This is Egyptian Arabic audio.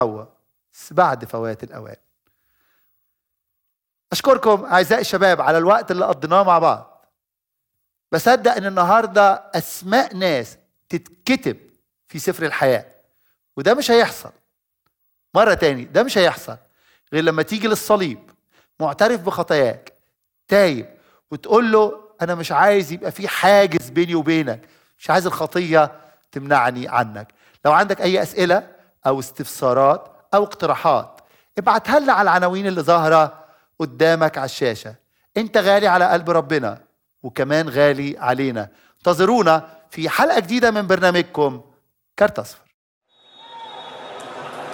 هو بعد فوات الأوان أشكركم أعزائي الشباب على الوقت اللي قضيناه مع بعض بصدق إن النهاردة أسماء ناس تتكتب في سفر الحياة وده مش هيحصل مرة تاني ده مش هيحصل غير لما تيجي للصليب معترف بخطاياك تايب وتقول له أنا مش عايز يبقى في حاجز بيني وبينك مش عايز الخطية تمنعني عنك لو عندك أي أسئلة أو استفسارات أو اقتراحات ابعتها لنا على العناوين اللي ظاهرة قدامك على الشاشة انت غالي على قلب ربنا وكمان غالي علينا انتظرونا في حلقة جديدة من برنامجكم كارت أصفر